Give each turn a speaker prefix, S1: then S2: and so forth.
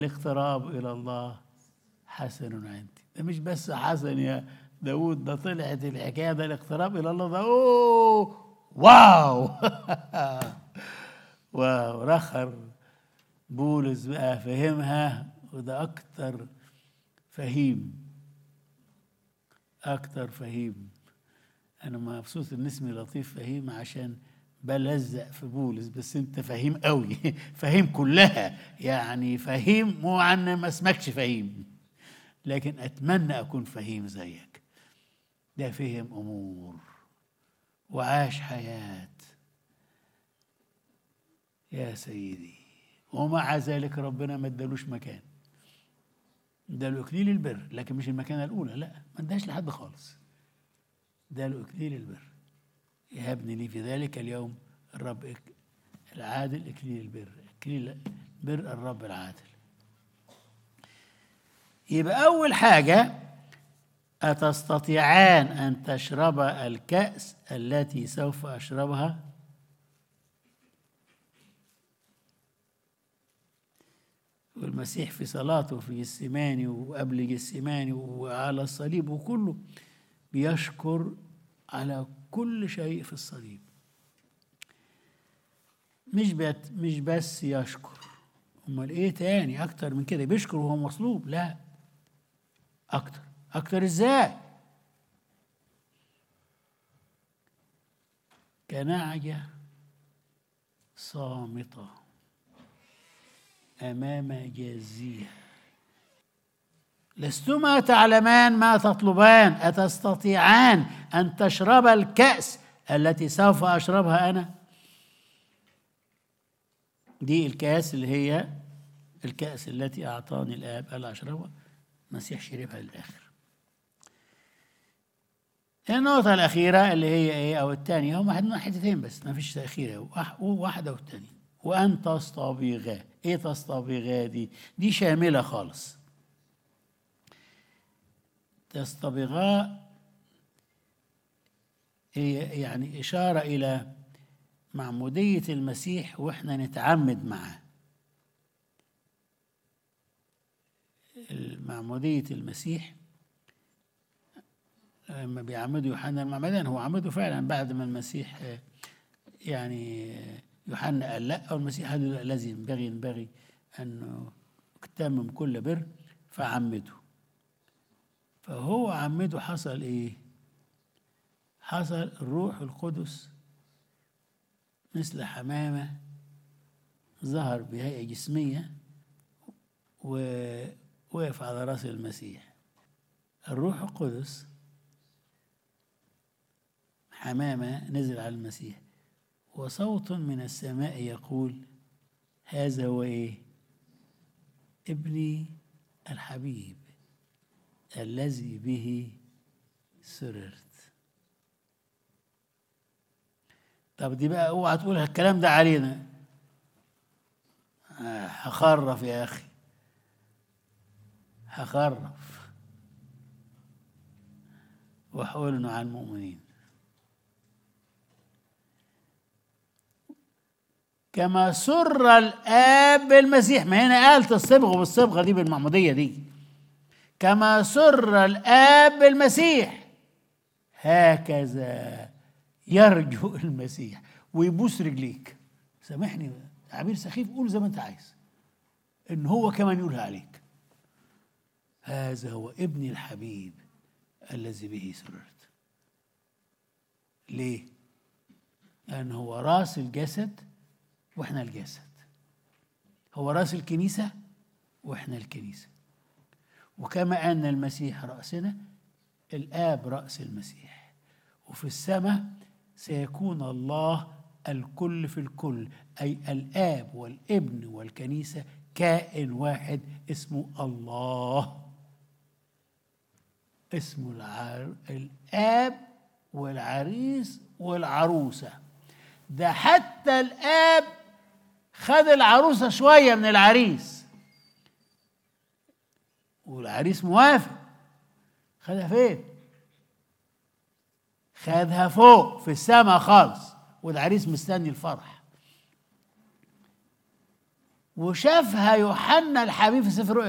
S1: الاقتراب إلى الله حسن عندي ده مش بس حسن يا داود ده طلعت الحكاية ده الاقتراب إلى الله ده أوه واو واو رخر بولس بقى فهمها وده أكتر فهيم أكتر فهيم أنا مبسوط إن اسمي لطيف فهيم عشان بلزق في بولس بس أنت فهيم قوي فهيم كلها يعني فهيم مو عن ما اسمكش فهيم لكن أتمنى أكون فهيم زيك ده فهم أمور وعاش حياة يا سيدي ومع ذلك ربنا ما ادالوش مكان اداله اكليل البر لكن مش المكانه الاولى لا ما اداش لحد خالص اداله اكليل البر يهبني لي في ذلك اليوم الرب إك- العادل اكليل البر اكليل بر الرب العادل يبقى اول حاجه أتستطيعان أن تشربا الكأس التي سوف أشربها والمسيح في صلاته في جسماني وقبل جسماني وعلى الصليب وكله بيشكر على كل شيء في الصليب مش بت مش بس يشكر امال ايه تاني اكتر من كده بيشكر وهو مصلوب لا اكتر اكتر ازاي كنعجة صامتة أمام جازيها لستما تعلمان ما تطلبان أتستطيعان أن تشربا الكأس التي سوف أشربها أنا دي الكأس اللي هي الكأس التي أعطاني الآب قال أشربها المسيح شربها للآخر النقطة الأخيرة اللي هي إيه أو الثانية هم واحد حتتين بس ما فيش تأخيرة واح- واحدة والثانية وأن تصطبغا إيه تصطبغا دي؟ دي شاملة خالص تصطبغا هي يعني إشارة إلى معمودية المسيح وإحنا نتعمد معاه معمودية المسيح لما بيعمدوا يوحنا المعمدان هو عمده فعلا بعد ما المسيح آه، يعني آه، يوحنا قال لا والمسيح قال له لا الذي ينبغي ينبغي أنه تتمم كل بر فعمده فهو عمده حصل إيه؟ حصل الروح القدس مثل حمامة ظهر بهيئة جسمية ووقف على رأس المسيح الروح القدس حمامة نزل على المسيح وصوت من السماء يقول هذا هو ايه ابني الحبيب الذي به سررت طب دي بقى اوعى تقول الكلام ده علينا آه، هخرف يا اخي هخرف وحول انه على المؤمنين كما سر الاب بالمسيح ما هنا قال تصبغوا بالصبغه دي بالمعموديه دي كما سر الاب بالمسيح هكذا يرجو المسيح ويبوس رجليك سامحني تعبير سخيف قول زي ما انت عايز ان هو كمان يقولها عليك هذا هو ابني الحبيب الذي به سررت ليه لأن هو راس الجسد واحنا الجسد هو راس الكنيسة واحنا الكنيسة وكما أن المسيح رأسنا الآب رأس المسيح وفي السماء سيكون الله الكل في الكل أي الآب والابن والكنيسة كائن واحد اسمه الله اسمه العر... الآب والعريس والعروسة ده حتى الآب خد العروسة شوية من العريس والعريس موافق خدها فين؟ خدها فوق في السماء خالص والعريس مستني الفرح وشافها يوحنا الحبيب في سفر رؤيا